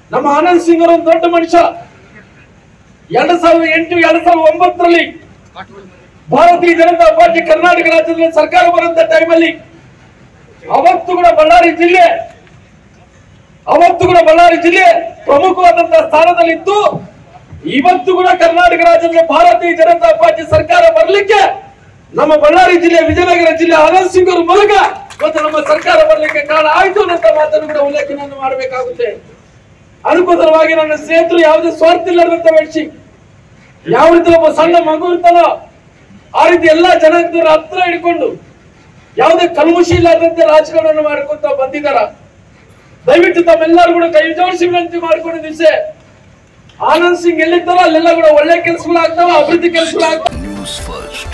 ನಮ್ಮ ಆನಂದ್ ಸಿಂಗ್ ಅವರು ಒಂದು ದೊಡ್ಡ ಮನುಷ್ಯ ಎರಡ್ ಸಾವಿರದ ಎಂಟು ಎರಡ್ ಸಾವಿರದ ಒಂಬತ್ತರಲ್ಲಿ ಭಾರತೀಯ ಜನತಾ ಪಾರ್ಟಿ ಕರ್ನಾಟಕ ರಾಜ್ಯದಲ್ಲಿ ಸರ್ಕಾರ ಬರುವಂತ ಟೈಮಲ್ಲಿ ಅವತ್ತು ಕೂಡ ಬಳ್ಳಾರಿ ಜಿಲ್ಲೆ ಅವತ್ತು ಕೂಡ ಬಳ್ಳಾರಿ ಜಿಲ್ಲೆ ಪ್ರಮುಖವಾದಂತಹ ಸ್ಥಾನದಲ್ಲಿತ್ತು ಇವತ್ತು ಕೂಡ ಕರ್ನಾಟಕ ರಾಜ್ಯದಲ್ಲಿ ಭಾರತೀಯ ಜನತಾ ಪಾರ್ಟಿ ಸರ್ಕಾರ ಬರಲಿಕ್ಕೆ ನಮ್ಮ ಬಳ್ಳಾರಿ ಜಿಲ್ಲೆ ವಿಜಯನಗರ ಜಿಲ್ಲೆ ಆನಂದ್ ಸಿಂಗ್ ಅವ್ರ ಮೂಲಕ ಇವತ್ತು ನಮ್ಮ ಸರ್ಕಾರ ಬರಲಿಕ್ಕೆ ಕಾರಣ ಆಯ್ತು ಅನ್ನೋ ಮಾತನ್ನು ಕೂಡ ಉಲ್ಲೇಖನ ಮಾಡಬೇಕಾಗುತ್ತೆ ಅದಕ್ಕೋಸ್ಕರವಾಗಿ ನನ್ನ ಸ್ನೇಹಿತರು ಯಾವುದೇ ಸ್ವಾರ್ಥ ಇಲ್ಲದಂತ ವ್ಯಕ್ತಿ ಯಾವ ರೀತಿ ಒಬ್ಬ ಸಣ್ಣ ಮಗು ಇರ್ತಾನೋ ಆ ರೀತಿ ಎಲ್ಲಾ ಜನಾಂಗದವರ ಹತ್ರ ಹಿಡ್ಕೊಂಡು ಯಾವುದೇ ಕಲ್ಮುಷಿ ಇಲ್ಲದಂತೆ ರಾಜಕಾರಣವನ್ನು ಮಾಡ್ಕೊಂತ ಬಂದಿದ್ದಾರ ದಯವಿಟ್ಟು ತಮ್ಮೆಲ್ಲರೂ ಕೂಡ ಕೈ ಜೋಡಿಸಿ ವಿನಂತಿ ಮಾಡ್ಕೊಂಡು ದಿವಸ ಆನಂದ್ ಸಿಂಗ್ ಎಲ್ಲಿದ್ದಾರೋ ಅಲ್ಲೆಲ್ಲ ಕೂಡ ಒಳ್ಳೆ ಕೆಲಸಗಳಾಗ್ತಾವ ಅಭಿವೃದ್ಧಿ ಕೆಲಸಗಳಾಗ್ತಾವ ನ್ಯೂಸ್ ಫಸ್ಟ್